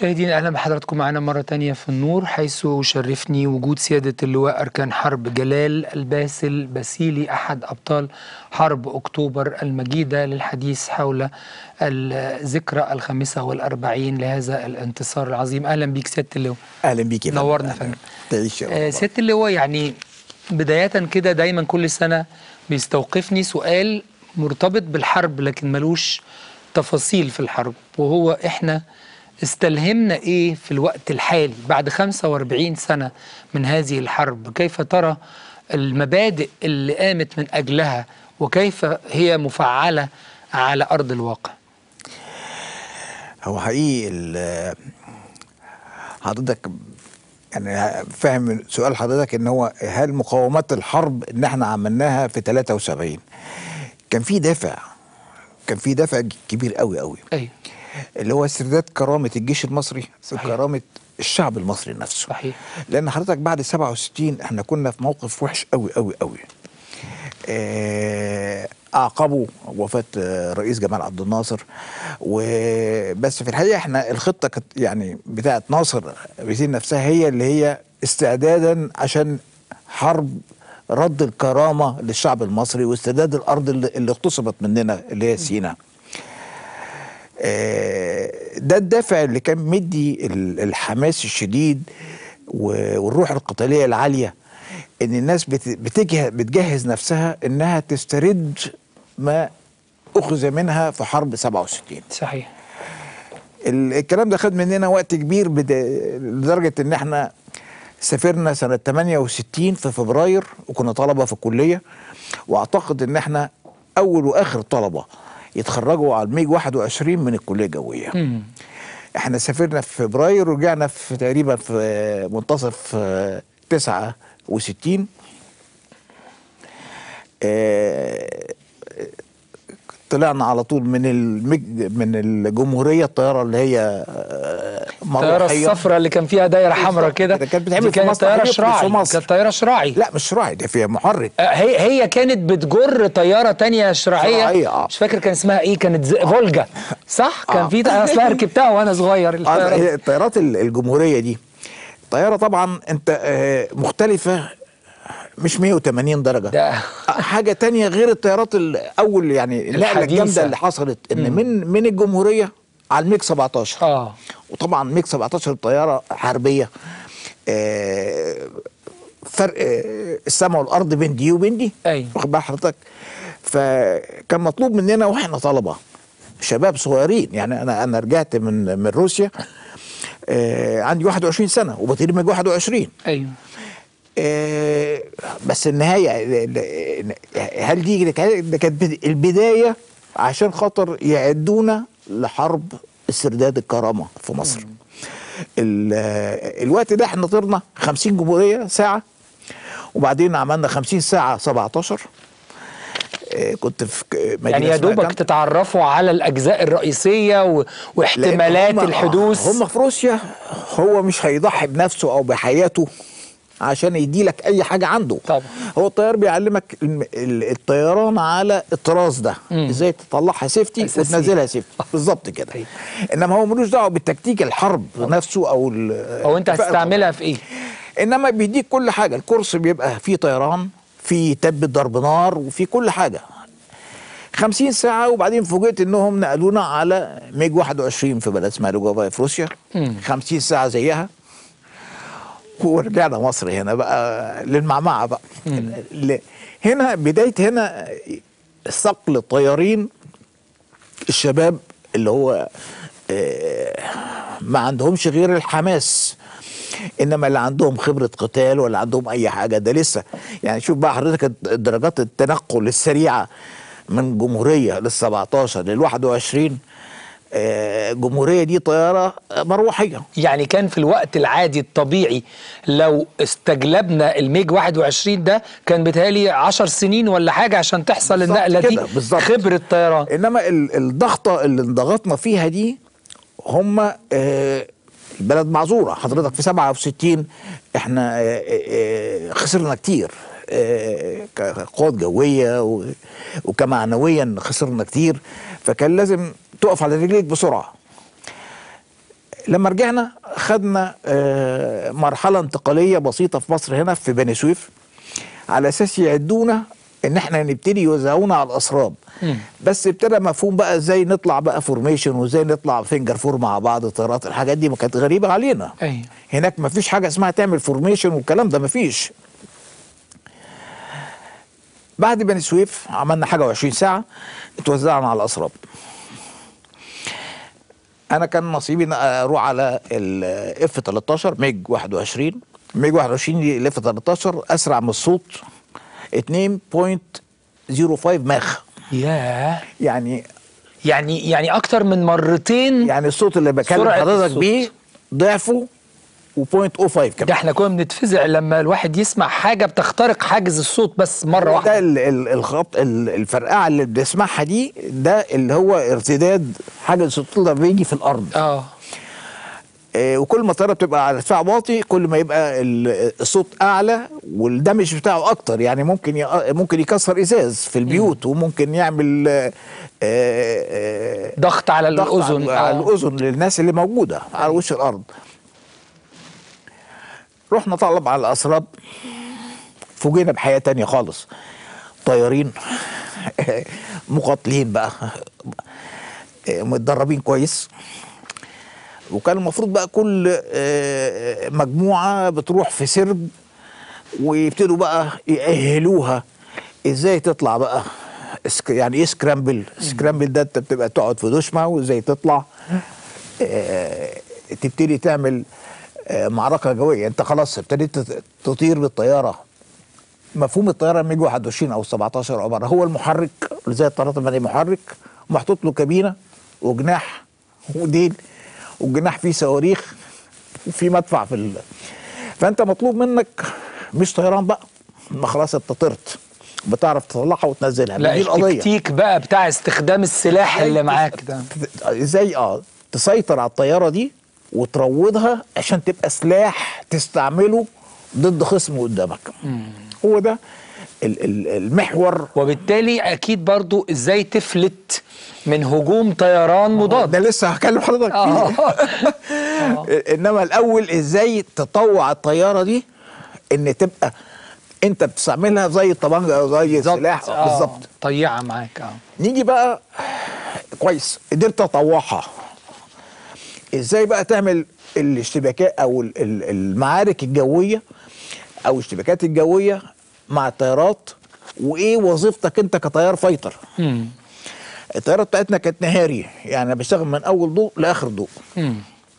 مشاهدينا اهلا بحضراتكم معنا مره تانية في النور حيث يشرفني وجود سياده اللواء اركان حرب جلال الباسل باسيلي احد ابطال حرب اكتوبر المجيده للحديث حول الذكرى الخامسه والاربعين لهذا الانتصار العظيم اهلا بيك سياده اللواء اهلا بيك يا فندم. نورنا يا أهلاً. فندم تعيش يا آه رب. سياده اللواء يعني بدايه كده دايما كل سنه بيستوقفني سؤال مرتبط بالحرب لكن ملوش تفاصيل في الحرب وهو احنا استلهمنا ايه في الوقت الحالي بعد 45 سنه من هذه الحرب كيف ترى المبادئ اللي قامت من اجلها وكيف هي مفعله على ارض الواقع هو حقيقي ال- حضرتك يعني فاهم من سؤال حضرتك ان هو هل مقاومات الحرب ان احنا عملناها في 73 كان في دافع كان في دافع كبير قوي قوي ايوه اللي هو استرداد كرامه الجيش المصري صحيح. وكرامه الشعب المصري نفسه صحيح لان حضرتك بعد 67 احنا كنا في موقف وحش قوي قوي قوي آه، اعقبوا وفاه آه، رئيس جمال عبد الناصر وبس في الحقيقه احنا الخطه كانت يعني بتاعه ناصر بيزين نفسها هي اللي هي استعدادا عشان حرب رد الكرامه للشعب المصري واسترداد الارض اللي اللي اغتصبت مننا اللي هي سيناء آه، ده الدافع اللي كان مدي ال- الحماس الشديد و- والروح القتاليه العاليه ان الناس بت- بتجه بتجهز نفسها انها تسترد ما اخذ منها في حرب 67 صحيح ال- الكلام ده خد مننا وقت كبير بدا- لدرجه ان احنا سافرنا سنه 68 في فبراير وكنا طلبه في الكليه واعتقد ان احنا اول واخر طلبه يتخرجوا على الميج 21 من الكليه الجويه مم. احنا سافرنا في فبراير ورجعنا في تقريبا في منتصف آه، 69 آه، طلعنا على طول من المج... من الجمهوريه الطياره اللي هي آه، الطياره مروحية. الصفراء اللي كان فيها دايره حمراء كده كانت بتتعمل دي في كانت مصر طياره حقيقي، في شراعي مصر. كانت طياره شراعي لا مش شراعي ده فيها محرك آه، هي هي كانت بتجر طياره تانية شراعيه شراعية، آه. مش فاكر كان اسمها ايه كانت ز- فولجا صح كان آه. في اصلا ركبتها وانا صغير آه، الطياره هي دي. الطيارات ال- الجمهوريه دي طياره طبعا انت آه، مختلفه مش 180 درجه ده حاجه تانية غير الطيارات الاول يعني النقله الحديثة. الجامده اللي حصلت ان من من الجمهوريه على الميج 17 اه وطبعا ميج 17 طياره حربيه آه، فرق آه، السماء والارض بين دي وبين دي أيوة. واخد بال حضرتك فكان مطلوب مننا واحنا طلبه شباب صغيرين يعني انا انا رجعت من من روسيا آه، عندي 21 سنه وبطير ميج 21 ايوه آه، بس النهايه ال- ال- هل دي ده كانت بد- البدايه عشان خاطر يعدونا لحرب استرداد الكرامه في مصر ال- آه، الوقت ده احنا طرنا 50 جمهوريه ساعه وبعدين عملنا 50 ساعه 17 آه، كنت في ك- مدينه يعني يا اسمها دوبك كامب. تتعرفوا على الاجزاء الرئيسيه و... لأن واحتمالات هم- الحدوث هم في روسيا هو مش هيضحي بنفسه او بحياته عشان يدي لك اي حاجه عنده طبعا. هو الطيار بيعلمك الم- ال- الطيران على الطراز ده مم. ازاي تطلعها سيفتي أساسي. وتنزلها سيفتي بالظبط كده أيوة. انما هو ملوش دعوه بالتكتيك الحرب نفسه او ال- او انت اتفاق هتستعملها في ايه انما بيديك كل حاجه الكورس بيبقى فيه طيران فيه تبة ضرب نار وفيه كل حاجه 50 ساعة وبعدين فوجئت انهم نقلونا على ميج 21 في بلد اسمها لوجوفاي في روسيا مم. 50 ساعة زيها ورجعنا مصر هنا بقى للمعمعة بقى ل- هنا بداية هنا صقل الطيارين الشباب اللي هو آه، ما عندهمش غير الحماس انما اللي عندهم خبره قتال ولا عندهم اي حاجه ده لسه يعني شوف بقى حضرتك درجات التنقل السريعه من جمهوريه لل 17 لل 21 آه، جمهوريه دي طياره مروحيه يعني كان في الوقت العادي الطبيعي لو استجلبنا الميج 21 ده كان بيتهيألي 10 سنين ولا حاجه عشان تحصل بالظبط النقله دي كده، بالظبط. خبره طيران انما ال- الضغطه اللي انضغطنا فيها دي هم آه، البلد معذوره حضرتك في 67 احنا آه، آه، خسرنا كتير آه، كقوات جويه و- وكمعنويا خسرنا كتير فكان لازم تقف على رجليك بسرعه لما رجعنا خدنا آه، مرحله انتقاليه بسيطه في مصر هنا في بني سويف على اساس يعدونا ان احنا نبتدي يوزعونا على الاسراب مم. بس ابتدى مفهوم بقى ازاي نطلع بقى فورميشن وازاي نطلع فينجر فور مع بعض طيارات الحاجات دي ما كانت غريبه علينا ايوه هناك ما فيش حاجه اسمها تعمل فورميشن والكلام ده ما فيش بعد بني سويف عملنا حاجه و20 ساعه اتوزعنا على الاسراب انا كان نصيبي إن اروح على الاف 13 ميج 21 ميج 21 دي الاف 13 اسرع من الصوت 2.05 ماخ ياه يعني يعني يعني اكتر من مرتين يعني الصوت اللي بكلم سرعة حضرتك الصوت. بيه ضعفه و.05 كمان ده احنا كنا بنتفزع لما الواحد يسمع حاجه بتخترق حاجز الصوت بس مره ده واحده ال- ال- الخط ال- الفرقعه اللي بنسمعها دي ده اللي هو ارتداد حاجه الصوت اللي بيجي في الارض اه آه، وكل ما الطياره بتبقى على ارتفاع واطي كل ما يبقى ال- الصوت اعلى والدمج بتاعه اكتر يعني ممكن ي- ممكن يكسر ازاز في البيوت وممكن يعمل آه، آه، ضغط على ضغط الاذن على, على آه. الاذن للناس اللي موجوده على وش الارض رحنا طلب على الاسراب فوجئنا بحياه تانية خالص طيارين مقاتلين بقى متدربين كويس وكان المفروض بقى كل آه، مجموعه بتروح في سرب ويبتدوا بقى يأهلوها ازاي تطلع بقى سك- يعني ايه سكرامبل سكرامبل ده انت بتبقى تقعد في دشمه وازاي تطلع آه، تبتدي تعمل آه، معركه جويه انت خلاص ابتديت تت- تطير بالطياره مفهوم الطياره ميج 21 او 17 عباره هو المحرك زي الطيارات المدنيه محرك محطوط له كابينه وجناح وديل والجناح فيه صواريخ وفي مدفع في ال... فانت مطلوب منك مش طيران بقى ما خلاص انت طرت بتعرف تطلعها وتنزلها لا دي القضيه التكتيك بقى بتاع استخدام السلاح اللي معاك ده ازاي اه تسيطر على الطياره دي وتروضها عشان تبقى سلاح تستعمله ضد خصم قدامك هو ده ال- ال- المحور وبالتالي اكيد برضو ازاي تفلت من هجوم طيران مضاد ده لسه هكلم حضرتك آه. فيه انما الاول ازاي تطوع الطياره دي ان تبقى انت بتستعملها زي الطبنجه او زي السلاح آه، بالظبط طيعه معاك اه نيجي بقى كويس قدرت اطوعها ازاي بقى تعمل الاشتباكات او ال- ال- المعارك الجويه او الاشتباكات الجويه مع الطيارات وايه وظيفتك انت كطيار فايتر مم. الطياره بتاعتنا كانت نهاري يعني انا بشتغل من اول ضوء لاخر ضوء مم.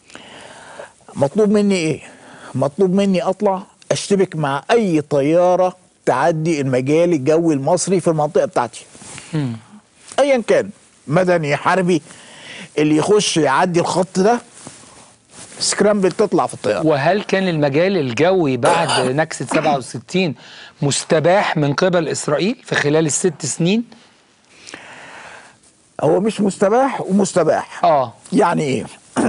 مطلوب مني ايه مطلوب مني اطلع اشتبك مع اي طياره تعدي المجال الجوي المصري في المنطقه بتاعتي مم. ايا كان مدني حربي اللي يخش يعدي الخط ده سكرامبل تطلع في الطياره وهل كان المجال الجوي بعد نكسة 67 مستباح من قبل إسرائيل في خلال الست سنين؟ هو مش مستباح ومستباح آه يعني ايه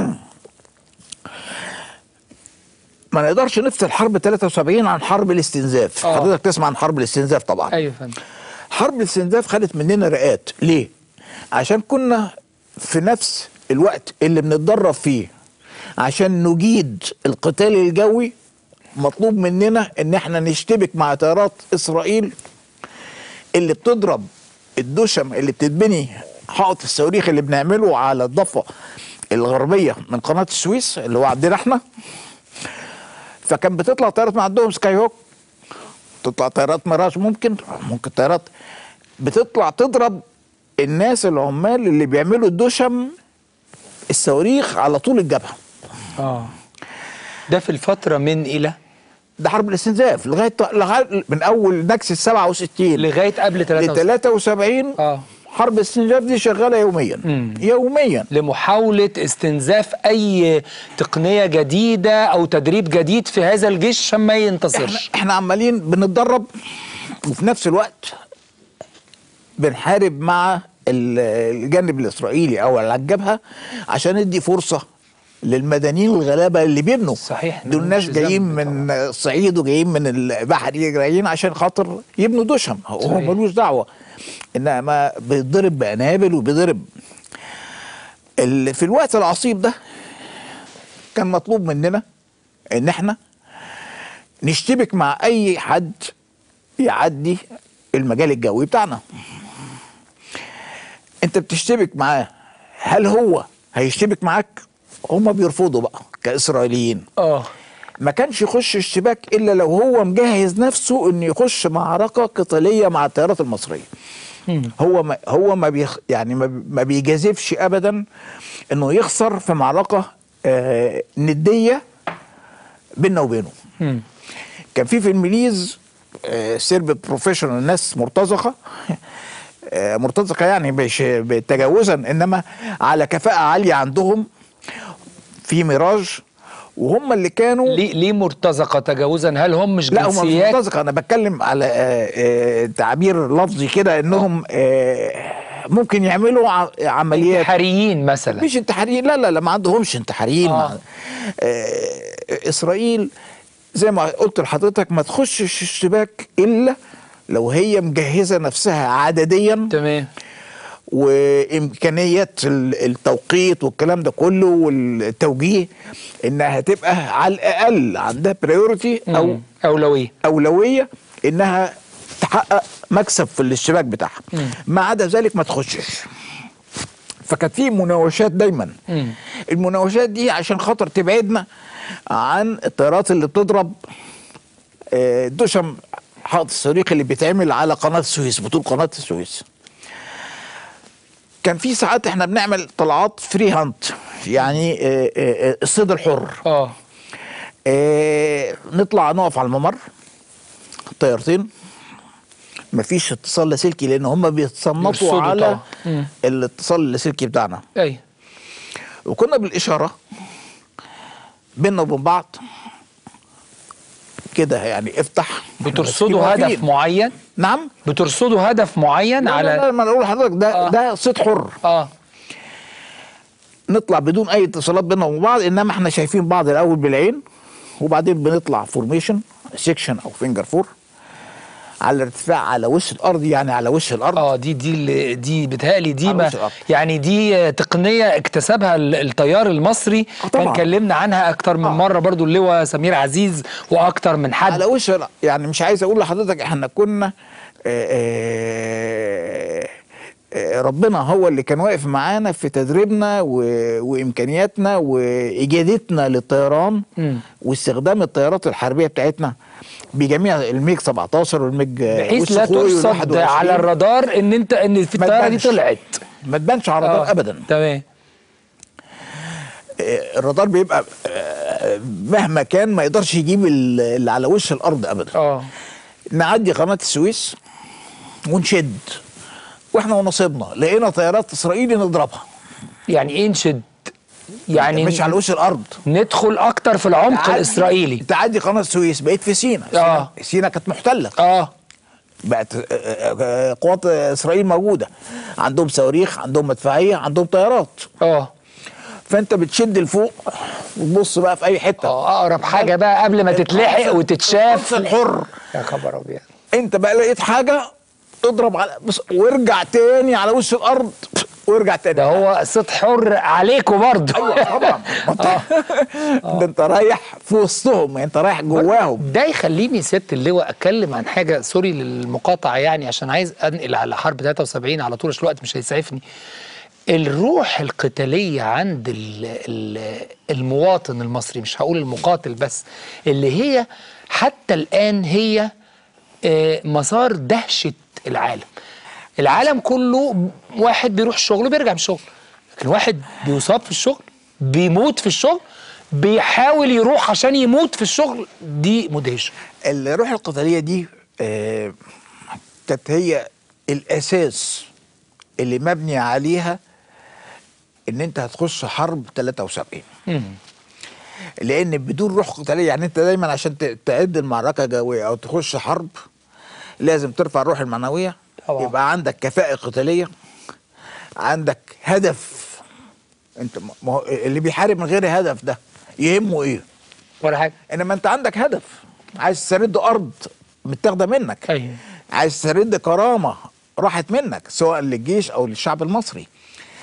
ما نقدرش نفصل حرب 73 عن حرب الاستنزاف آه. حضرتك تسمع عن حرب الاستنزاف طبعا أيوة فندم حرب الاستنزاف خدت مننا رئات ليه عشان كنا في نفس الوقت اللي بنتدرب فيه عشان نجيد القتال الجوي مطلوب مننا ان احنا نشتبك مع طيارات اسرائيل اللي بتضرب الدشم اللي بتتبني حائط الصواريخ اللي بنعمله على الضفه الغربيه من قناه السويس اللي هو عندنا احنا فكان بتطلع طيارات من عندهم سكاي هوك تطلع طيارات مراج ممكن ممكن طيارات بتطلع تضرب الناس العمال اللي بيعملوا الدشم الصواريخ على طول الجبهه آه ده في الفترة من إلى ده حرب الاستنزاف لغايه لغايه من اول نكسه 67 لغاية قبل ل 73 73 آه حرب الاستنزاف دي شغاله يوميا مم. يوميا لمحاولة استنزاف أي تقنية جديدة أو تدريب جديد في هذا الجيش عشان ما احنا ينتصرش احنا عمالين بنتدرب وفي نفس الوقت بنحارب مع ال- الجانب الاسرائيلي او على الجبهه عشان ندي فرصه للمدنيين الغلابه اللي بيبنوا صحيح، دول ناس ملهمش جايين ذنب من الصعيد وجايين من البحري جايين عشان خاطر يبنوا دشم هو صحيح. ملوش دعوه انما بيتضرب بانابل وبيضرب ال- في الوقت العصيب ده كان مطلوب مننا ان احنا نشتبك مع اي حد يعدي المجال الجوي بتاعنا انت بتشتبك معاه هل هو هيشتبك معاك هم بيرفضوا بقى كاسرائيليين اه ما كانش يخش اشتباك الا لو هو مجهز نفسه انه يخش معركه قتاليه مع الطيارات المصريه هو ما هو ما بيخ يعني ما بي- ما بيجازفش ابدا انه يخسر في معركه آه نديه بيننا وبينه مم. كان في في الميليز آه، سيرب بروفيشنال ناس مرتزقه آه، مرتزقه يعني مش تجاوزا انما على كفاءه عاليه عندهم في ميراج وهم اللي كانوا ليه ليه مرتزقه تجاوزا هل هم مش لا هم مش جنسيات مرتزقه انا بتكلم على آه، آه، تعبير لفظي كده انهم آه، ممكن يعملوا ع- عمليات انتحاريين مثلا مش انتحاريين لا لا لا ما عندهمش انتحاريين آه. آه. آه اسرائيل زي ما قلت لحضرتك ما تخشش اشتباك الا لو هي مجهزه نفسها عدديا تمام وامكانيات ال- التوقيت والكلام ده كله والتوجيه انها تبقى على الاقل عندها بريورتي او مم. اولويه اولويه انها تحقق مكسب في الاشتباك بتاعها ما عدا ذلك ما تخشش فكانت في مناوشات دايما مم. المناوشات دي عشان خاطر تبعدنا عن الطيارات اللي بتضرب آه، دشم حائط الصواريخ اللي بيتعمل على قناه السويس بطول قناه السويس كان في ساعات احنا بنعمل طلعات فري هانت يعني آه، آه، آه، الصيد الحر اه آه، نطلع نقف على الممر طيارتين مفيش اتصال لاسلكي لان هم بيتصنفوا يرصدوا على طبعا. مم. الاتصال اللاسلكي بتاعنا اي وكنا بالاشاره بيننا وبين بعض كده يعني افتح إحنا بترصدوا ماسكين هدف واقفين. معين نعم بترصدوا هدف معين لا على لا لا ما انا اقول لحضرتك ده آه. ده صيد حر اه نطلع بدون اي اتصالات بيننا وبين بعض انما احنا شايفين بعض الاول بالعين وبعدين بنطلع فورميشن سيكشن او فينجر فور على ارتفاع على وش الارض يعني على وش الارض اه دي دي اللي- دي بتهيألي دي على ما وش الأرض. يعني دي آه، تقنيه اكتسبها ال- الطيار المصري آه كان طبعاً. كلمنا عنها اكتر من آه. مره برضو اللواء سمير عزيز واكتر من حد على وش الأرض. يعني مش عايز اقول لحضرتك احنا كنا آه، آه، آه، ربنا هو اللي كان واقف معانا في تدريبنا و- وامكانياتنا واجادتنا للطيران مم. واستخدام الطيارات الحربيه بتاعتنا بجميع الميج 17 والميج بحيث لا والسخوي ترصد والواحد على وعشرين. الرادار ان انت ان في ما الطياره دي تبانش. طلعت ما تبانش على الرادار آه، ابدا تمام آه، الرادار بيبقى آه، مهما كان ما يقدرش يجيب ال- اللي على وش الارض ابدا اه نعدي قناه السويس ونشد واحنا ونصيبنا لقينا طيارات اسرائيلي نضربها يعني ايه نشد يعني مش على وش الارض ندخل اكتر في العمق تعدي- الاسرائيلي تعدي قناه السويس بقيت في سينا آه. سينا, سينا كانت محتله اه بقت آه، آه، آه، قوات اسرائيل موجوده عندهم صواريخ عندهم مدفعيه عندهم طيارات اه فانت بتشد لفوق وتبص بقى في اي حته اه اقرب حاجه بقى قبل ما تتلحق القنص وتتشاف الحر يا خبر ابيض انت بقى لقيت حاجه اضرب على بص وارجع تاني على وش الارض وارجع تاني ده هو صوت حر عليكم برضه ايوه طبعا ما انت- ده انت رايح في وسطهم يعني انت رايح جواهم ده يخليني سياده اللواء اتكلم عن حاجه سوري للمقاطعه يعني عشان عايز انقل على حرب 73 على طول عشان الوقت مش هيسعفني الروح القتاليه عند ال ال المواطن المصري مش هقول المقاتل بس اللي هي حتى الان هي آه، مسار دهشه العالم العالم كله واحد بيروح الشغل وبيرجع من الشغل لكن واحد بيصاب في الشغل بيموت في الشغل بيحاول يروح عشان يموت في الشغل دي مدهشه الروح القتاليه دي آه، كانت هي الاساس اللي مبني عليها ان انت هتخش حرب 73 لان بدون روح قتاليه يعني انت دايما عشان ت- تعد المعركه جويه او تخش حرب لازم ترفع الروح المعنويه طبعا. يبقى عندك كفاءه قتاليه عندك هدف انت ما هو اللي بيحارب من غير هدف ده يهمه ايه ولا حاجه انما انت عندك هدف عايز تسترد ارض متاخده منك أيوة. عايز تسترد كرامه راحت منك سواء للجيش او للشعب المصري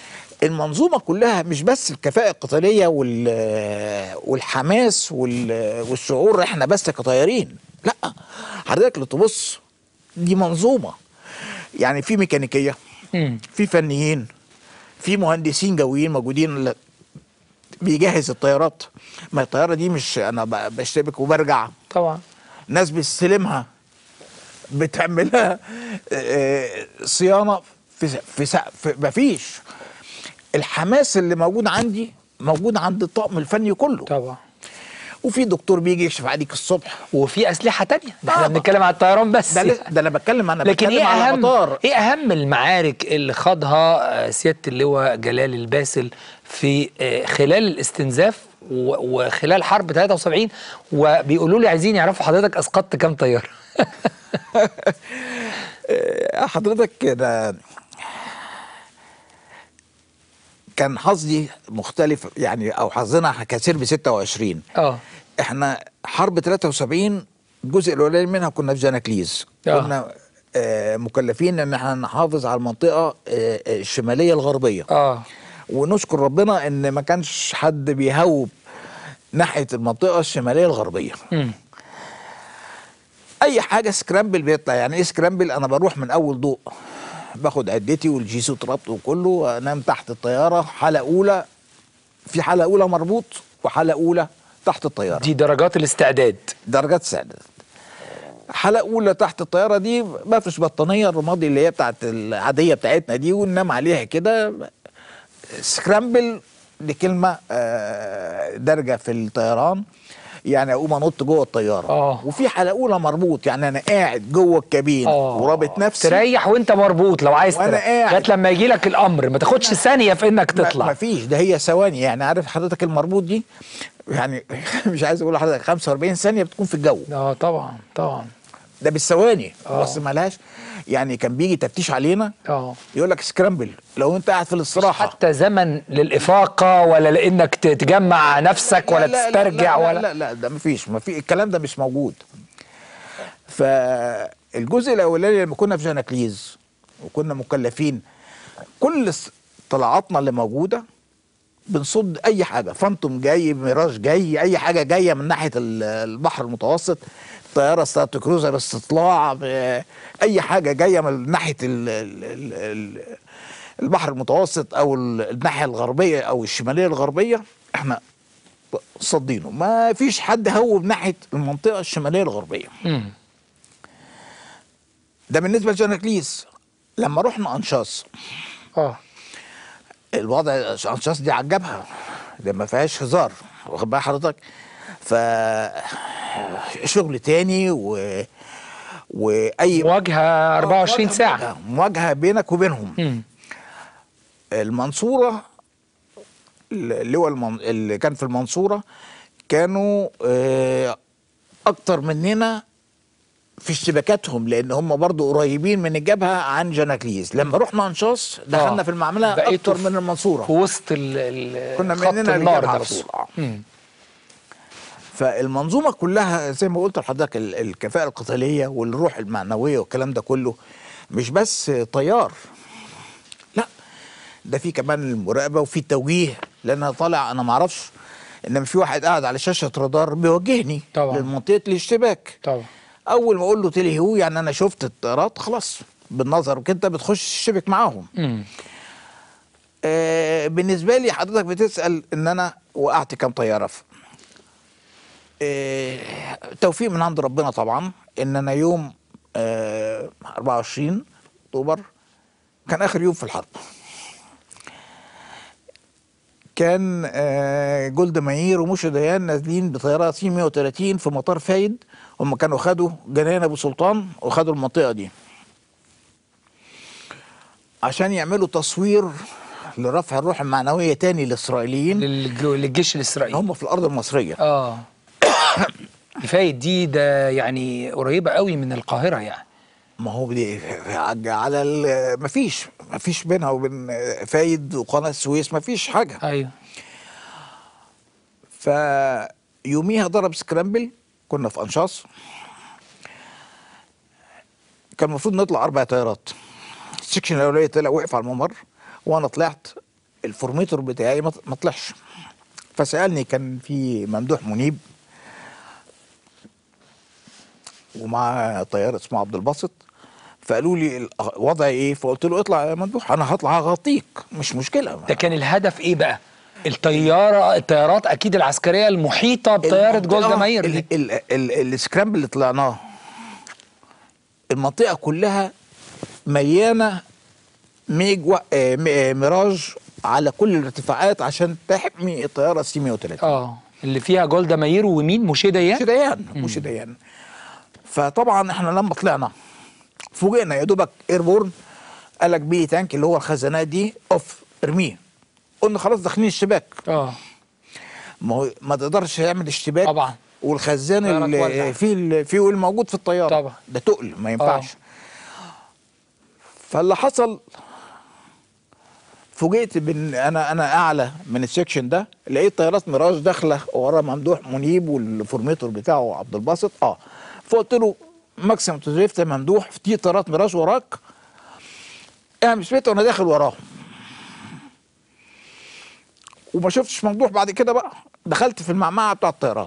المنظومه كلها مش بس الكفاءه القتاليه وال والحماس وال والشعور احنا بس كطيارين لا حضرتك لو تبص دي منظومه يعني في ميكانيكيه مم. في فنيين في مهندسين جويين موجودين ل- بيجهز الطيارات ما الطياره دي مش انا ب- بشتبك وبرجع طبعا ناس بتستلمها بتعملها آه، صيانه في في, سا- في مفيش الحماس اللي موجود عندي موجود عند الطاقم الفني كله طبعا وفي دكتور بيجي يكشف عليك الصبح وفي اسلحه تانية ده احنا آه. بنتكلم على الطيران بس ده, لس- ده انا بتكلم انا لكن بتكلم ايه على اهم مطار ايه اهم المعارك اللي خاضها آه، سياده اللواء جلال الباسل في آه، خلال الاستنزاف و- وخلال حرب 73 وبيقولوا لي عايزين يعرفوا حضرتك اسقطت كام طياره آه، حضرتك ده كان حظي مختلف يعني او حظنا كثير ب 26 اه احنا حرب 73 الجزء الاولاني منها كنا في جناكليز آه. كنا آه، مكلفين ان احنا نحافظ على المنطقه آه، آه، الشماليه الغربيه اه ونشكر ربنا ان ما كانش حد بيهوب ناحيه المنطقه الشماليه الغربيه مم. اي حاجه سكرامبل بيطلع يعني ايه سكرامبل انا بروح من اول ضوء باخد عدتي والجيسو ربط وكله انام تحت الطياره حاله اولى في حاله اولى مربوط وحاله اولى تحت الطياره دي درجات الاستعداد درجات سعادة حلقة أولى تحت الطيارة دي بفرش بطانية الرمادي اللي هي بتاعت العادية بتاعتنا دي وننام عليها كده سكرامبل دي كلمة آه، دارجة في الطيران يعني أقوم أنط جوه الطيارة آه. وفي حلقة أولى مربوط يعني أنا قاعد جوه الكابين اه ورابط نفسي تريح وانت مربوط لو عايز وأنا تريح قاعد. لغايه لما يجي لك الامر ما تاخدش ثانيه في انك ما تطلع فيش ده هي ثواني يعني عارف حضرتك المربوط دي يعني مش عايز اقول لحضرتك 45 ثانيه بتكون في الجو اه طبعا طبعا ده بالثواني آه. بس ملهاش يعني كان بيجي تفتيش علينا اه يقول لك سكرامبل لو انت قاعد في الاستراحه حتى زمن للإفاقة ولا لأنك ت- تجمع نفسك ولا لا لا تسترجع لا ولا لا لا ده مفيش ما في الكلام ده مش موجود فالجزء الاولاني لما كنا في جناكليز وكنا مكلفين كل س- طلعاتنا اللي موجوده بنصد اي حاجه فانتوم جاي ميراج جاي اي حاجه جايه من ناحيه ال- البحر المتوسط طياره ستارت كروزر استطلاع ب- اي حاجه جايه من ناحيه ال ال ال ال البحر المتوسط او ال- الناحيه الغربيه او الشماليه الغربيه احنا صدينه ما فيش حد هوب ناحيه المنطقه الشماليه الغربيه مم. ده بالنسبه لجناكليس لما رحنا انشاص اه الوضع انشاص دي عجبها ده ما فيهاش هزار واخد بال حضرتك ف شغل تاني و واي مواجهة 24 مواجهة- ساعة مواجهة- مواجهه بينك وبينهم مم. المنصوره اللواء المن... اللي كان في المنصوره كانوا آه، اكتر مننا في اشتباكاتهم لان هم برضو قريبين من الجبهه عن جناكليز لما رحنا انشاص دخلنا آه. في المعمله بقيتوا اكتر في- من المنصوره في وسط ال ال كنا خط مننا النار الجبهه على نفسه طول آه. مم. فالمنظومه كلها زي ما قلت لحضرتك ال- الكفاءه القتاليه والروح المعنويه والكلام ده كله مش بس طيار لا ده في كمان المراقبه وفي التوجيه لان انا طالع انا ما اعرفش انما في واحد قاعد على شاشه رادار بيوجهني طبعا. لمنطقه الاشتباك طبعا اول ما اقول له تلهي هو يعني انا شفت الطيارات خلاص بالنظر وكده بتخش تشتبك معاهم مم. آه بالنسبه لي حضرتك بتسال ان انا وقعت كام طياره في آه توفيق من عند ربنا طبعا ان انا يوم آه 24 اكتوبر كان اخر يوم في الحرب كان آه جولد ماير ومشي ديان نازلين بطياره سي 130 في مطار فايد هم كانوا خدوا جناين ابو سلطان وخدوا المنطقه دي عشان يعملوا تصوير لرفع الروح المعنويه تاني للاسرائيليين للج- للجيش الإسرائيلي هم في الارض المصريه اه فايد دي ده يعني قريبة قوي من القاهرة يعني ما هو دي على ال- مفيش مفيش بينها وبين فايد وقناه السويس مفيش حاجه ايوه فيوميها ضرب سكرامبل كنا في انشاص كان المفروض نطلع اربع طيارات السكشن الاولاني طلع وقف على الممر وانا طلعت الفورميتور بتاعي ما ما طلعش فسالني كان في ممدوح منيب ومع طيار اسمه عبد الباسط فقالوا لي ال- وضعي ايه فقلت له اطلع يا ممدوح انا هطلع اغطيك مش مشكله ده كان الهدف ايه بقى الطياره الطيارات اكيد العسكريه المحيطه بطياره المنطقة- جولدا ماير ال- دي ال- ال- السكرامبل اللي طلعناه المنطقه كلها مليانه ميج و... آه، م- آه، ميراج على كل الارتفاعات عشان تحمي الطياره سي 130 اه اللي فيها جولدا ماير ومين موشي ديان مش ديان مش ديان فطبعا احنا لما طلعنا فوجئنا يا دوبك ايربورن قال لك بي تانك اللي هو الخزانات دي اوف ارميه قلنا خلاص داخلين الشباك اه ما هو ما تقدرش تعمل اشتباك طبعا. والخزان الطيارة تولع. اللي فيه ال- فيه الموجود في الطياره طبعا. ده تقل ما ينفعش فاللي حصل فوجئت بان انا انا اعلى من السكشن ده لقيت طيارات ميراج داخله ورا ممدوح منيب والفورميتور بتاعه عبد الباسط اه فقلت له ماكسيمم تدريفت يا ممدوح في طيارات ميراج وراك اعمل سبيت وانا داخل وراهم وما شفتش ممدوح بعد كده بقى دخلت في المعمعه بتاع الطيارات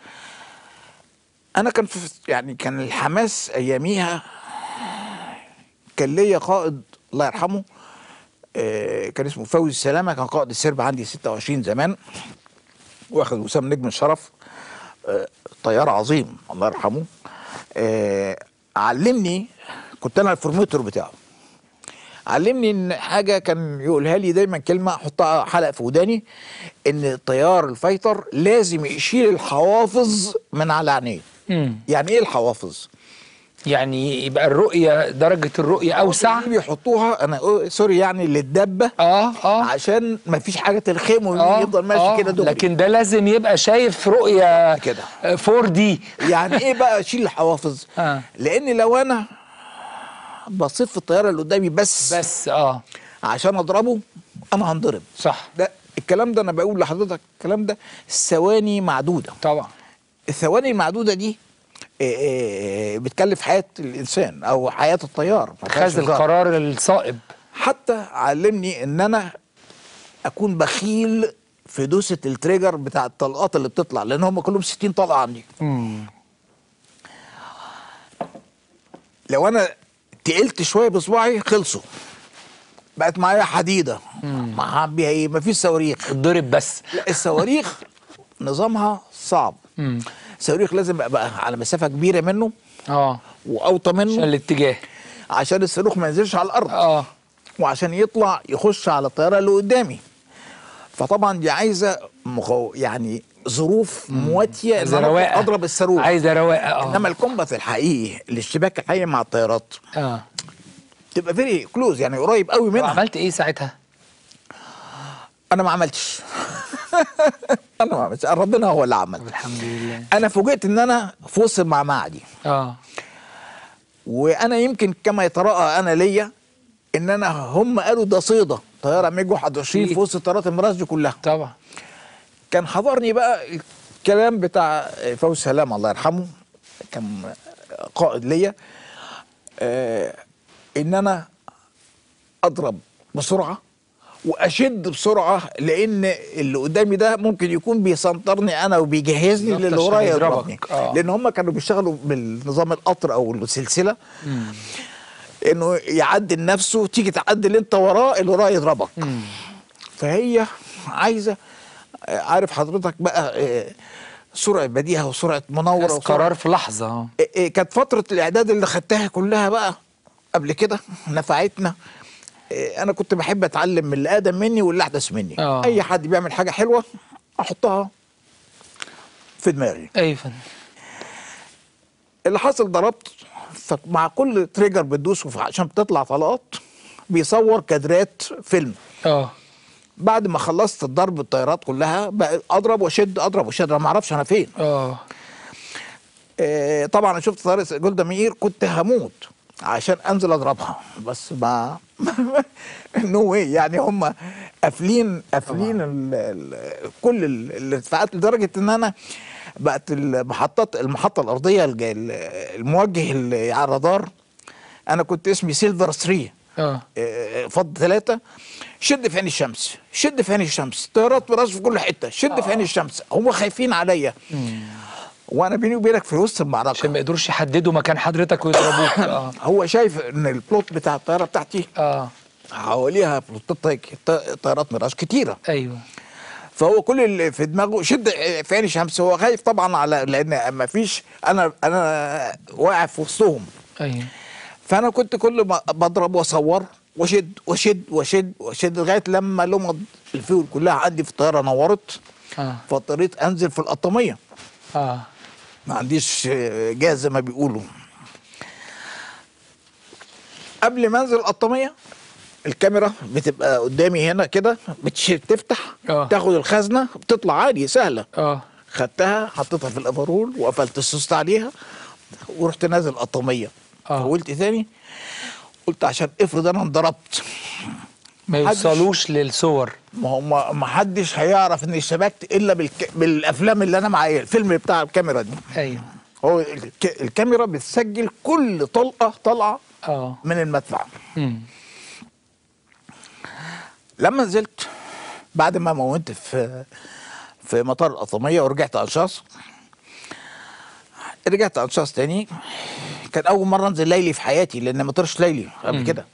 انا كان في يعني كان الحماس اياميها كان ليا قائد الله يرحمه آه، كان اسمه فوزي سلامه كان قائد السرب عندي 26 زمان واخد وسام نجم الشرف آه، طيار عظيم الله يرحمه آه، علمني كنت انا الفورميتور بتاعه علمني ان حاجه كان يقولها لي دايما كلمه احطها حلقه في وداني ان الطيار الفايتر لازم يشيل الحوافظ من على عينيه مم. يعني ايه الحوافظ يعني يبقى الرؤيه درجه الرؤيه اوسع دي بيحطوها انا أقول- سوري يعني للدبه اه اه عشان ما فيش حاجه تلخمه اه يفضل ماشي آه، كده دغري لكن ده لازم يبقى شايف رؤيه كده. 4 دي يعني ايه بقى اشيل الحوافظ آه. لان لو انا بصيت في الطياره اللي قدامي بس, بس بس اه عشان اضربه انا هنضرب صح ده الكلام ده انا بقول لحضرتك الكلام ده ثواني معدوده طبعا الثواني المعدوده دي آه، آه، بتكلف حياه الانسان او حياه الطيار ما فيهاش خذ هزار. القرار الصائب حتى علمني ان انا اكون بخيل في دوسه التريجر بتاع الطلقات اللي بتطلع لان هم كلهم 60 طلقه عندي مم. لو انا تقلت شويه بصباعي خلصوا بقت معايا حديده مع بيها ايه مفيش صواريخ اتضرب بس لا الصواريخ نظامها صعب مم. الصواريخ لازم ابقى على مسافه كبيره منه اه واوطى عشان منه الاتجاه عشان الصاروخ ما ينزلش على الارض اه وعشان يطلع يخش على الطياره اللي قدامي فطبعا دي عايزه مخو يعني ظروف مواتيه ان عايزة انا رواقة. اضرب الصاروخ عايزه رواقه اه انما الكومبات الحقيقي الاشتباك الحقيقي مع الطيارات اه تبقى فيري كلوز يعني قريب قوي منها عملت ايه ساعتها؟ انا ما عملتش انا ما عملتش ربنا هو اللي عمل الحمد لله انا فوجئت ان انا في وسط المعمعه دي اه وانا يمكن كما يتراءى انا ليا ان انا هم قالوا ده صيده طياره ميج 21 في وسط طيارات المراس دي كلها طبعا كان حضرني بقى الكلام بتاع فوز سلام الله يرحمه كان قائد ليا آه ان انا اضرب بسرعه واشد بسرعه لان اللي قدامي ده ممكن يكون بيسنطرني انا وبيجهزني بالظبط للي عشان ورايا يضربك. يضربني آه. لان هم كانوا بيشتغلوا بالنظام القطر او السلسله انه يعدل نفسه تيجي تعدل انت وراه اللي وراه يضربك فهي عايزه آه، عارف حضرتك بقى آه، سرعه بديهه وسرعه منوره خد وسرعه قرار في لحظه اه إيه إيه كانت فترة الإعداد اللي خدتها كلها بقى قبل كده نفعتنا إيه أنا كنت بحب أتعلم من اللي أقدم مني واللي أحدث مني آه. أي حد بيعمل حاجة حلوة أحطها في دماغي اي فن اللي حصل ضربت فمع كل تريجر بتدوسه ف- عشان بتطلع طلقات بيصور كادرات فيلم اه بعد ما خلصت الضرب الطيارات كلها بقى اضرب واشد اضرب واشد انا ما اعرفش انا فين اه آه، طبعا انا شفت طياره جولدا مير كنت هموت عشان انزل اضربها بس ما نو واي يعني هم قافلين قافلين ال- ال- كل ال- الارتفاعات لدرجه ان انا بقت المحطات المحطه الارضيه الج- ال- الموجه اللي على الرادار انا كنت اسمي سيلفر 3 اه آه، فض ثلاثة شد في عين الشمس شد في عين الشمس طيارات براس في كل حته شد في عين الشمس هم خايفين عليا وانا بيني وبينك في وسط المعركه عشان ما يقدروش يحددوا مكان حضرتك ويضربوك اه هو شايف ان البلوت بتاع الطياره بتاعتي اه حواليها بلوتات طي- طيارات ميراج كتيره ايوه فهو كل اللي في دماغه شد في عين الشمس هو خايف طبعا على لان ما فيش انا انا واقع في وسطهم ايوه فانا كنت كل ما بضرب واصور واشد واشد واشد واشد لغايه لما لمض الفيول كلها عندي في الطياره نورت اه فاضطريت انزل في القطاميه اه ما عنديش آه، جاز زي ما بيقولوا قبل ما انزل القطاميه الكاميرا بتبقى قدامي هنا كده بتش- بتفتح آه. تاخد الخزنه بتطلع عادي سهله اه خدتها حطيتها في الافرول وقفلت السوست عليها ورحت نازل القطاميه آه. فقلت تاني قلت عشان افرض انا انضربت ما محدش- يوصلوش للصور ما هو ما ما حدش هيعرف اني اشتبكت الا بالك... بالافلام اللي انا معايا الفيلم بتاع الكاميرا دي ايوه هو الك... الكاميرا بتسجل كل طلقه طالعه اه من المدفع امم لما نزلت بعد ما مونت في في مطار القطاميه ورجعت انشاص رجعت انشاص تاني كان اول مره انزل ليلي في حياتي لان ما طرش ليلي قبل كده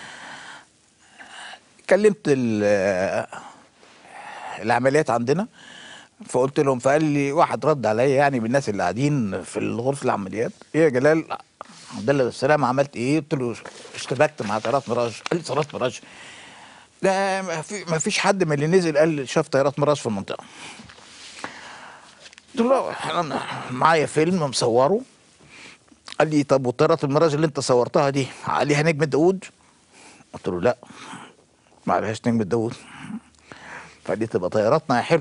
كلمت ال- العمليات عندنا فقلت لهم فقال لي واحد رد عليا يعني بالناس اللي قاعدين في غرفه العمليات ايه يا جلال عبد الله السلام عملت ايه؟ قلت له اشتبكت مع طيارات ميراج قال لي طيارات ميراج لا ما في ما فيش حد من اللي نزل قال شاف طيارات ميراج في المنطقه قلت له انا معايا فيلم مصوره قال لي طب والطيارات الميراج اللي انت صورتها دي عليها نجم داوود قلت له لا ما عليهاش نجم داوود فقال لي تبقى طياراتنا يا حلو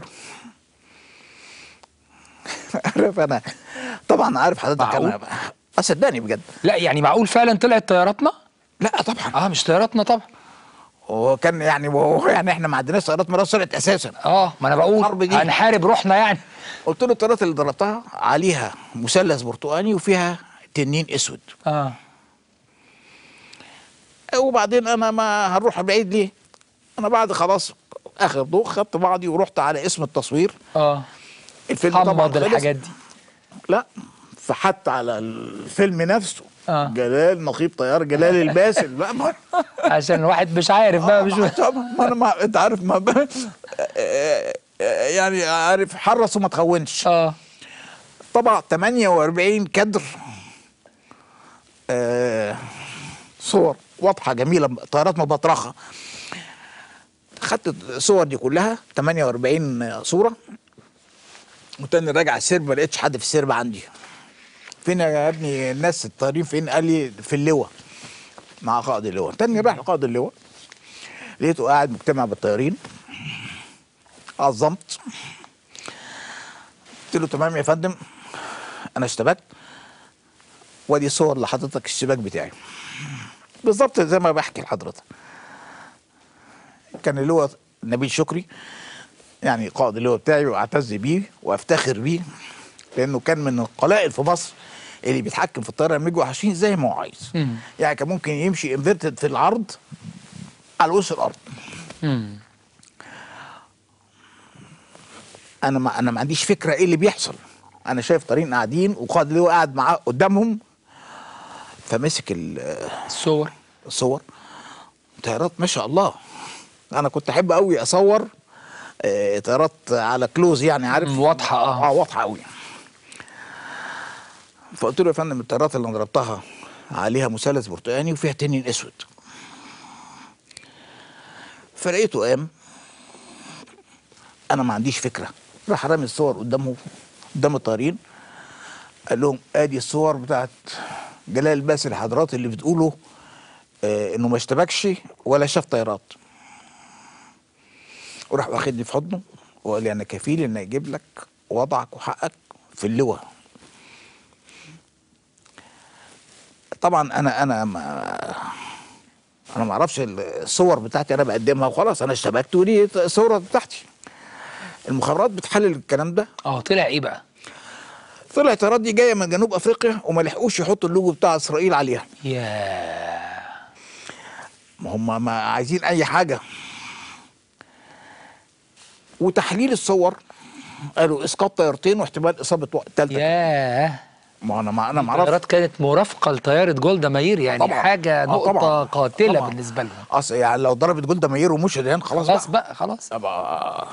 عارف انا طبعا عارف حضرتك معقول؟ انا آه، صدقني بجد لا يعني معقول فعلا طلعت طياراتنا لا طبعا اه مش طياراتنا طبعا وكان يعني وهو يعني احنا ما عندناش طيارات ميراج طلعت اساسا اه ما انا بقول الحرب دي. هنحارب روحنا يعني قلت له الطيارات اللي ضربتها عليها مثلث برتقاني وفيها تنين اسود اه وبعدين انا ما هنروح بعيد ليه انا بعد خلاص اخر ضوء خدت بعضي ورحت على اسم التصوير اه الفيلم طبعا حمض خلص. الحاجات دي لا فحتى على الفيلم نفسه آه. جلال نقيب طيار جلال الباسل لا ما عشان الواحد مش عارف بقى مش طبعا ما انا ما انت عارف ما ب... يعني عارف حرص وما تخونش اه طبع 48 كادر آه صور واضحه جميله طيارات مبطرخه خدت الصور دي كلها 48 صوره وتاني راجع السرب ما لقيتش حد في السرب عندي فين يا ابني الناس الطيارين فين قال لي في اللواء مع قائد اللواء تاني رايح لقائد اللواء لقيته قاعد مجتمع بالطيارين عظمت قلت له تمام يا فندم انا اشتبكت وادي صور لحضرتك الشباك بتاعي بالظبط زي ما بحكي لحضرتك كان اللي هو نبيل شكري يعني قائد اللواء بتاعي واعتز بيه وافتخر بيه لانه كان من القلائل في مصر اللي بيتحكم في الطياره ميج 20 زي ما هو عايز مم. يعني كان ممكن يمشي انفيرتد في العرض على وش الارض مم. انا ما انا ما عنديش فكره ايه اللي بيحصل انا شايف طريقين قاعدين وقائد اللواء قاعد معاه قدامهم فمسك ال- الصور الصور طيارات ما شاء الله انا كنت احب قوي اصور آه، طيارات على كلوز يعني عارف مم، واضحة، آه. اه واضحه قوي فقلت له يا فندم الطيارات اللي انا ضربتها عليها مثلث برتقاني وفيها تنين اسود فلقيته قام انا ما عنديش فكره راح رامي الصور قدامه قدام الطيارين قال لهم ادي الصور بتاعت جلال باسل حضرات اللي بتقولوا آه انه ما اشتبكش ولا شاف طيارات وراح واخدني في حضنه وقال لي انا كفيل ان اجيب لك وضعك وحقك في اللواء طبعا انا انا ما انا ما اعرفش الصور بتاعتي انا بقدمها وخلاص انا اشتبكت ودي الصوره بتاعتي المخابرات بتحلل الكلام ده اه طلع ايه بقى طلع الطيارات دي جايه من جنوب افريقيا وما لحقوش يحطوا اللوجو بتاع اسرائيل عليها يا ما هم ما عايزين اي حاجه وتحليل الصور قالوا اسقاط طيارتين واحتمال اصابه ثالثه ياه ما انا ما انا ما اعرفش الطيارات كانت مرافقه لطياره جولدا ماير يعني طبعاً. حاجه آه، نقطه طبعاً. قاتله طبعاً. بالنسبه لهم اصل يعني لو ضربت جولدا مائير ومشي الهند خلاص, خلاص بقى. بقى خلاص أبقى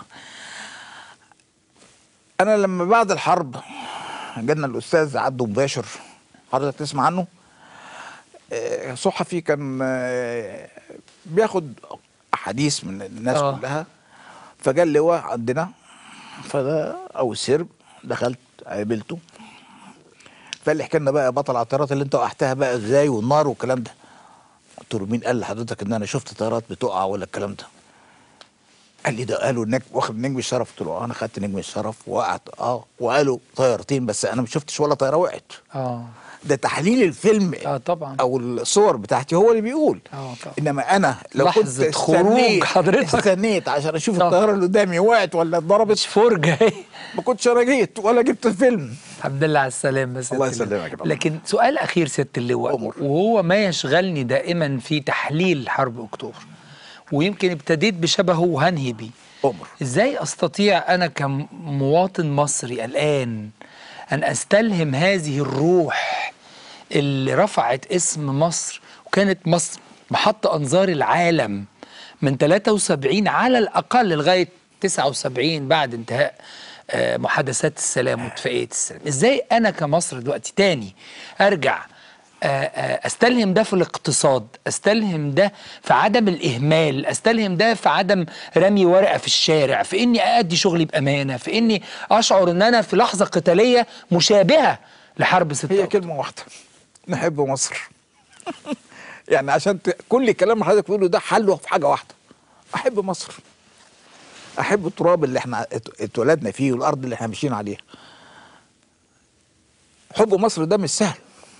انا لما بعد الحرب جالنا الاستاذ عبده مباشر حضرتك تسمع عنه آه، صحفي كان آه، بياخد احاديث من الناس آه. آه. كلها فجاء اللواء عندنا فده او السرب دخلت قابلته فقال لي احكي لنا بقى يا بطل على الطيارات اللي انت وقعتها بقى ازاي والنار والكلام ده قلت له مين قال لحضرتك ان انا شفت طيارات بتقع ولا الكلام ده قال لي ده قالوا انك واخد نجم الشرف قلت له اه انا خدت نجم الشرف وقعت اه وقالوا طيارتين بس انا ما شفتش ولا طياره وقعت اه ده تحليل الفيلم اه طبعا او الصور بتاعتي هو اللي بيقول اه طبعا انما انا لو كنت لحظة خروج استنيت حضرتك. استنيت عشان اشوف طبعا. الطياره اللي قدامي وقعت ولا اتضربت مش فرجه ما كنتش انا جيت ولا جبت الفيلم الحمد لله على السلامة يا الله سيادة اللواء. يسلمك يا فندم. لكن سؤال أخير سيادة اللواء أمر. وهو ما يشغلني دائما في تحليل حرب أكتوبر ويمكن ابتديت بشبهه وهنهي بيه أمر. إزاي أستطيع أنا كمواطن مصري الآن أن أستلهم هذه الروح اللي رفعت اسم مصر وكانت مصر محط أنظار العالم من 73 على الأقل لغاية 79 بعد انتهاء آه، محادثات السلام واتفاقية السلام ازاي انا كمصر دلوقتي تاني ارجع آه، آه، استلهم ده في الاقتصاد استلهم ده في عدم الاهمال استلهم ده في عدم رمي ورقه في الشارع في اني اادي شغلي بامانه في اني اشعر ان انا في لحظه قتاليه مشابهه لحرب 6 هي أكتوبر. كلمه واحده نحب مصر يعني عشان ت... كل الكلام اللي حضرتك بتقوله ده حله في حاجه واحده احب مصر احب التراب اللي احنا ات- اتولدنا فيه والارض اللي احنا ماشيين عليها حب مصر ده مش سهل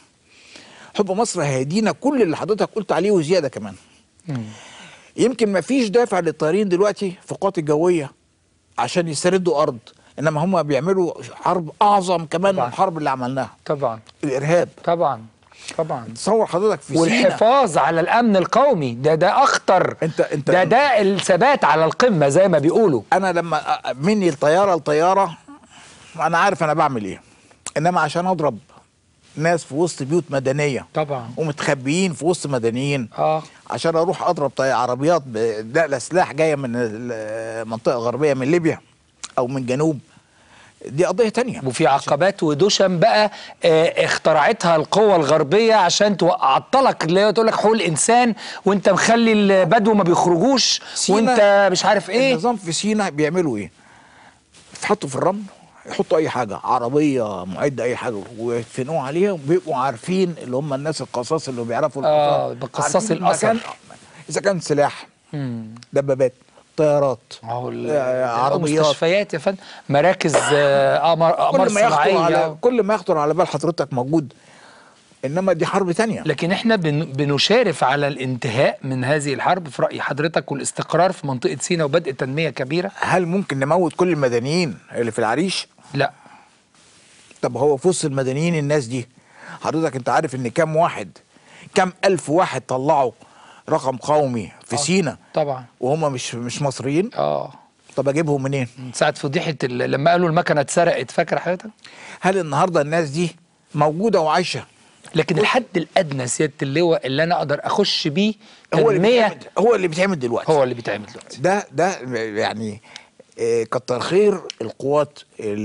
حب مصر هيدينا كل اللي حضرتك قلت عليه وزياده كمان مم. يمكن ما فيش دافع للطيارين دلوقتي في القوات الجويه عشان يستردوا ارض انما هم بيعملوا حرب اعظم كمان من طبعاً. الحرب اللي عملناها طبعا الارهاب طبعا طبعا تصور حضرتك في سينا والحفاظ على الامن القومي ده ده اخطر انت انت ده ده الثبات على القمه زي ما بيقولوا انا لما أ- مني الطياره لطياره انا عارف انا بعمل ايه انما عشان اضرب ناس في وسط بيوت مدنيه طبعا ومتخبيين في وسط مدنيين اه عشان اروح اضرب طي- عربيات بنقل سلاح جايه من المنطقه الغربيه من ليبيا او من جنوب دي قضيه تانية وفي عقبات ودشم بقى آه، اخترعتها القوى الغربيه عشان تعطلك اللي هي تقول لك حقوق الانسان وانت مخلي البدو ما بيخرجوش سينا- وانت مش عارف ايه النظام في سينا بيعملوا ايه يتحطوا في الرمل يحطوا اي حاجه عربيه معده اي حاجه ويدفنوها عليها وبيبقوا عارفين اللي هم الناس القصاص اللي بيعرفوا آه، الآثار. بقصاص عارفين الأثر. المكان. اذا كان سلاح مم. دبابات طيارات اهو ال- آه، عربيات مستشفيات يا فندم مراكز آه، اقمار اقمار كل ما يخطر على صناعيه كل ما يخطر على بال حضرتك موجود انما دي حرب تانية لكن احنا بن- بنشارف على الانتهاء من هذه الحرب في راي حضرتك والاستقرار في منطقه سيناء وبدء تنميه كبيره هل ممكن نموت كل المدنيين اللي في العريش لا طب هو في وسط المدنيين الناس دي حضرتك انت عارف ان كام واحد كام الف واحد طلعوا رقم قومي في سينا طبعا وهم مش مش مصريين اه طب اجيبهم منين من ساعه فضيحه ال- لما قالوا المكنه اتسرقت فاكر حضرتك هل النهارده الناس دي موجوده وعايشه لكن الحد الادنى سياده اللواء اللي انا اقدر اخش بيه هو اللي تنميه بيتعمل هو اللي بيتعمل دلوقتي هو اللي بيتعمل دلوقتي ده ده يعني آه، كتر خير القوات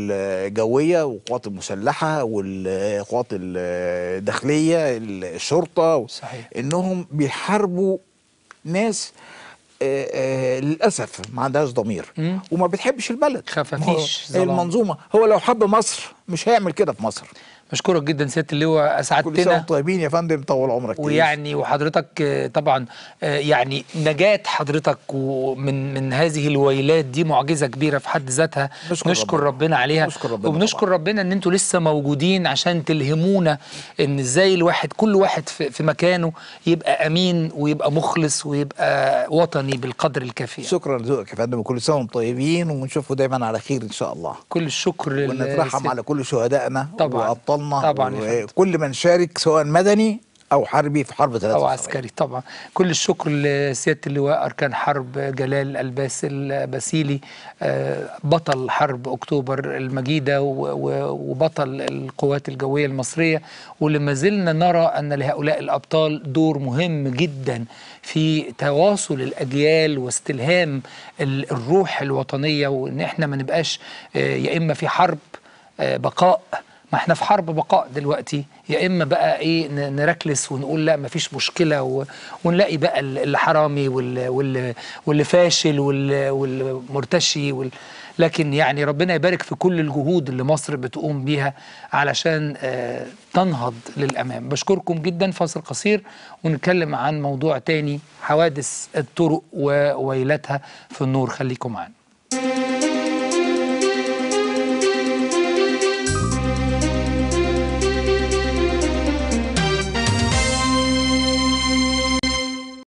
الجويه والقوات المسلحه والقوات الداخليه الشرطه صحيح. انهم بيحاربوا ناس آه، آه، للاسف ما عندهاش ضمير مم. وما بتحبش البلد خفافيش، هو- هي ظلام. المنظومه هو لو حب مصر مش هيعمل كده في مصر بشكرك جدا سياده اللواء كل سنه اسعدتنا وانتم طيبين يا فندم طول عمرك كتير. ويعني وحضرتك آه، طبعا آه، يعني نجاة حضرتك ومن من هذه الويلات دي معجزة كبيرة في حد ذاتها نشكر نشكر ربنا. ربنا عليها نشكر ربنا وبنشكر طبعاً. ربنا ان انتوا لسه موجودين عشان تلهمونا ان ازاي الواحد كل واحد في, في مكانه يبقى امين ويبقى مخلص ويبقى وطني بالقدر الكافي شكرا لذوقك يا فندم وكل سنه وانتم طيبين ونشوفكم دايما على خير ان شاء الله كل الشكر لل- ونترحم للست- على كل شهدائنا طبعاً. وابطالنا طبعاً يا فندم. وكل من شارك سواء مدني او حربي في حرب 73 أو عسكري طبعا كل الشكر لسيادة اللواء أركان حرب جلال الباسل باسيلي آه، بطل حرب أكتوبر المجيدة و- و- وبطل القوات الجوية المصرية واللي ما زلنا نرى أن لهؤلاء الأبطال دور مهم جدا في تواصل الأجيال واستلهام ال- الروح الوطنية وإن إحنا ما نبقاش آه، يا إما في حرب آه، بقاء ما احنا في حرب بقاء دلوقتي يا اما بقى ايه ن- نركلس ونقول لا ما فيش مشكله و... ونلاقي بقى ال- اللي حرامي واللي, واللي, واللي فاشل واللي, واللي مرتشي وال... لكن يعني ربنا يبارك في كل الجهود اللي مصر بتقوم بيها علشان آه تنهض للامام بشكركم جدا فاصل قصير ونتكلم عن موضوع تاني حوادث الطرق وويلاتها في النور خليكم معانا